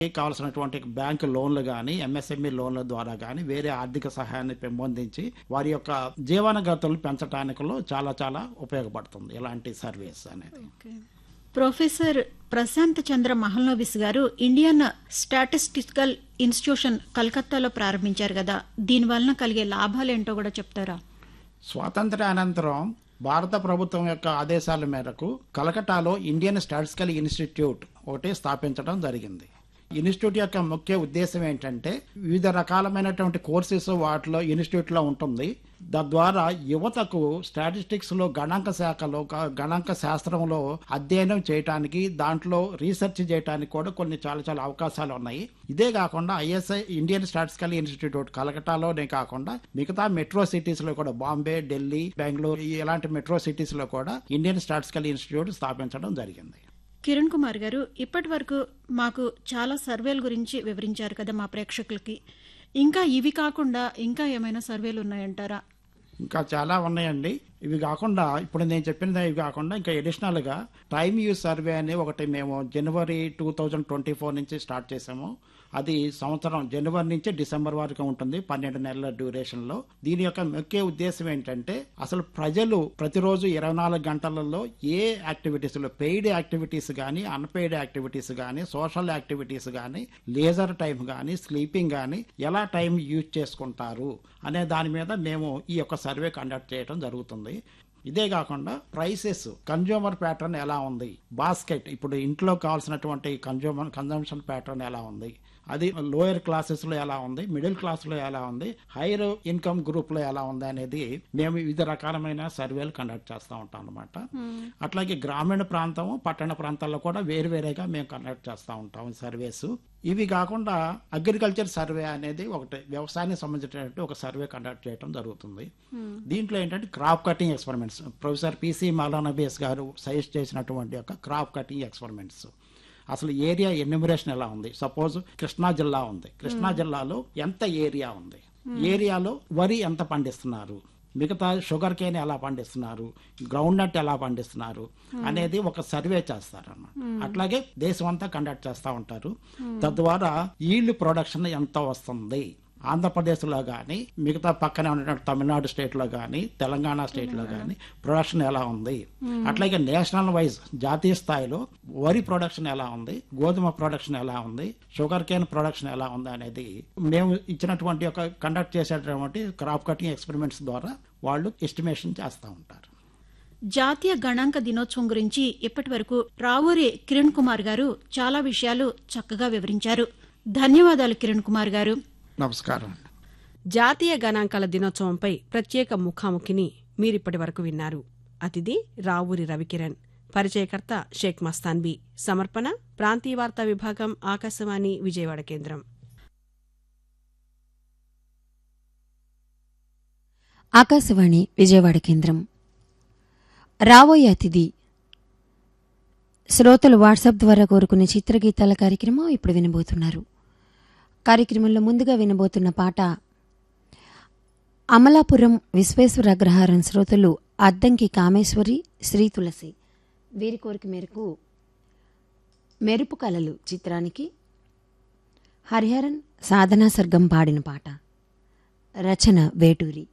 కావాల్సినటువంటి బ్యాంకు లోన్లు కానీ ఎంఎస్ఎంఈ లోన్ల ద్వారా కానీ వేరే ఆర్థిక సహాయాన్ని పెంపొందించి వారి యొక్క జీవన గతులు పెంచడానికిలో చాలా చాలా ఉపయోగపడుతుంది ఇలాంటి సర్వీస్ అనేది ప్రొఫెసర్ ప్రశాంత్ చంద్ర మహల్నోబిస్ గారు ఇండియన్ స్టాటిస్టికల్ ఇన్స్టిట్యూషన్ కలకత్తాలో ప్రారంభించారు కదా దీని వలన కలిగే లాభాలు ఏంటో కూడా చెప్తారా స్వాతంత్ర అనంతరం భారత ప్రభుత్వం యొక్క ఆదేశాల మేరకు కలకటాలో ఇండియన్ స్టాటిస్టికల్ ఇన్స్టిట్యూట్ ఒకటి స్థాపించడం జరిగింది ఇన్స్టిట్యూట్ యొక్క ముఖ్య ఉద్దేశం ఏంటంటే వివిధ రకాలమైనటువంటి కోర్సెస్ వాటిలో ఇన్స్టిట్యూట్లో ఉంటుంది తద్వారా యువతకు స్టాటిస్టిక్స్ లో గణాంక శాఖలో గ- గణాంక శాస్త్రంలో అధ్యయనం చేయటానికి దాంట్లో రీసెర్చ్ చేయడానికి కూడా కొన్ని చాలా చాలా అవకాశాలు ఉన్నాయి ఇదే కాకుండా ఐఎస్ఐ ఇండియన్ స్టాటిస్టికల్ ఇన్స్టిట్యూట్ కలకటాలోనే కాకుండా మిగతా మెట్రో సిటీస్ లో కూడా బాంబే ఢిల్లీ బెంగళూరు ఇలాంటి మెట్రో సిటీస్ లో కూడా ఇండియన్ స్టాటిస్టికల్ ఇన్స్టిట్యూట్ స్థాపించడం జరిగింది కిరణ్ కుమార్ గారు ఇప్పటి వరకు మాకు చాలా సర్వేల గురించి వివరించారు కదా మా ప్రేక్షకులకి ఇంకా ఇవి కాకుండా ఇంకా ఏమైనా సర్వేలు ఉన్నాయంటారా ఇంకా చాలా ఉన్నాయండి ఇవి కాకుండా ఇప్పుడు నేను చెప్పినది ఇవి కాకుండా ఇంకా అడిషనల్ గా టైమ్ యూజ్ సర్వే అని ఒకటి మేము జనవరి టూ థౌజండ్ ట్వంటీ ఫోర్ నుంచి స్టార్ట్ చేసాము అది సంవత్సరం జనవరి నుంచి డిసెంబర్ వరకు ఉంటుంది పన్నెండు నెలల డ్యూరేషన్ లో దీని యొక్క ముఖ్య ఉద్దేశం ఏంటంటే అసలు ప్రజలు ప్రతిరోజు ఇరవై నాలుగు గంటలలో ఏ యాక్టివిటీస్ లో పెయిడ్ యాక్టివిటీస్ కానీ అన్పెయిడ్ యాక్టివిటీస్ కానీ సోషల్ యాక్టివిటీస్ కానీ లేజర్ టైం కానీ స్లీపింగ్ కానీ ఎలా టైం యూజ్ చేసుకుంటారు అనే దాని మీద మేము ఈ యొక్క సర్వే కండక్ట్ చేయడం జరుగుతుంది ఇదే కాకుండా ప్రైసెస్ కన్జ్యూమర్ ప్యాటర్న్ ఎలా ఉంది బాస్కెట్ ఇప్పుడు ఇంట్లో కావాల్సినటువంటి కన్జ్యూమర్ కన్జంప్షన్ ప్యాటర్న్ ఎలా ఉంది అది లోయర్ క్లాసెస్ లో ఎలా ఉంది మిడిల్ క్లాస్ లో ఎలా ఉంది హైయర్ ఇన్కమ్ గ్రూప్ లో ఎలా ఉంది అనేది మేము వివిధ రకాలమైన సర్వేలు కండక్ట్ చేస్తూ ఉంటాం అనమాట అట్లాగే గ్రామీణ ప్రాంతం పట్టణ ప్రాంతాల్లో కూడా వేరు వేరేగా మేము కండక్ట్ చేస్తూ ఉంటాం సర్వేస్ ఇవి కాకుండా అగ్రికల్చర్ సర్వే అనేది ఒకటి వ్యవసాయానికి సంబంధించినటువంటి ఒక సర్వే కండక్ట్ చేయడం జరుగుతుంది దీంట్లో ఏంటంటే crop cutting experiments professor PC Mahalanobis గారు సజెస్ట్ చేసినటువంటి యొక్క క్రాప్ కటింగ్ ఎక్స్పెరిమెంట్స్ అసలు ఏరియా ఎన్యూమరేషన్ ఎలా ఉంది సపోజ్ కృష్ణా జిల్లా ఉంది కృష్ణా జిల్లాలో ఎంత ఏరియా ఉంది ఏరియాలో వరి ఎంత పండిస్తున్నారు మిగతా షుగర్ కేన్ ఎలా పండిస్తున్నారు గ్రౌండ్ నట్ ఎలా పండిస్తున్నారు అనేది ఒక సర్వే చేస్తారన్నమాట అట్లాగే దేశం అంతా కండక్ట్ చేస్తూ ఉంటారు తద్వారా ఈల్డ్ ప్రొడక్షన్ ఎంత వస్తుంది ఆంధ్రప్రదేశ్లో కానీ మిగతా పక్కనే ఉన్నటువంటి తమిళనాడు స్టేట్లో కానీ తెలంగాణ స్టేట్లో కానీ ప్రొడక్షన్ ఎలా ఉంది అట్లాగే నేషనల్ వైజ్ జాతీయ స్థాయిలో వరి ప్రొడక్షన్ ఎలా ఉంది గోధుమ ప్రొడక్షన్ ఎలా ఉంది షుగర్ కేన్ ప్రొడక్షన్ ఎలా ఉంది అనేది మేము ఇచ్చినటువంటి ఒక కండక్ట్ చేసేటటువంటి క్రాప్ కటింగ్ ఎక్స్పెరిమెంట్స్ ద్వారా వాళ్ళు ఎస్టిమేషన్ చేస్తూ ఉంటారు జాతీయ గణాంక దినోత్సవం గురించి ఇప్పటి వరకు రావూరి కిరణ్ కుమార్ గారు చాలా విషయాలు చక్కగా వివరించారు ధన్యవాదాలు కిరణ్ కుమార్ గారు నమస్కారం జాతీయ గణాంకాల దినోత్సవంపై ప్రత్యేక ముఖాముఖిని మీరిప్పటి వరకు విన్నారు అతిథి రావూరి రవికిరణ్ పరిచయకర్త షేక్ మస్తాన్బీ సమర్పణ ప్రాంతీయ వార్తా విభాగం ఆకాశవాణి విజయవాడ కేంద్రం ఆకాశవాణి విజయవాడ కేంద్రం రాబోయే అతిథి శ్రోతలు వాట్సాప్ ద్వారా కోరుకునే చిత్రగీతాల కార్యక్రమం ఇప్పుడు వినబోతున్నారు కార్యక్రమంలో ముందుగా వినబోతున్న పాట అమలాపురం విశ్వేశ్వర అగ్రహారం శ్రోతలు అద్దంకి కామేశ్వరి శ్రీ తులసి వీరి కోరిక మేరకు మెరుపు కలలు చిత్రానికి హరిహరన్ సాధనా సర్గం పాడిన పాట రచన వేటూరి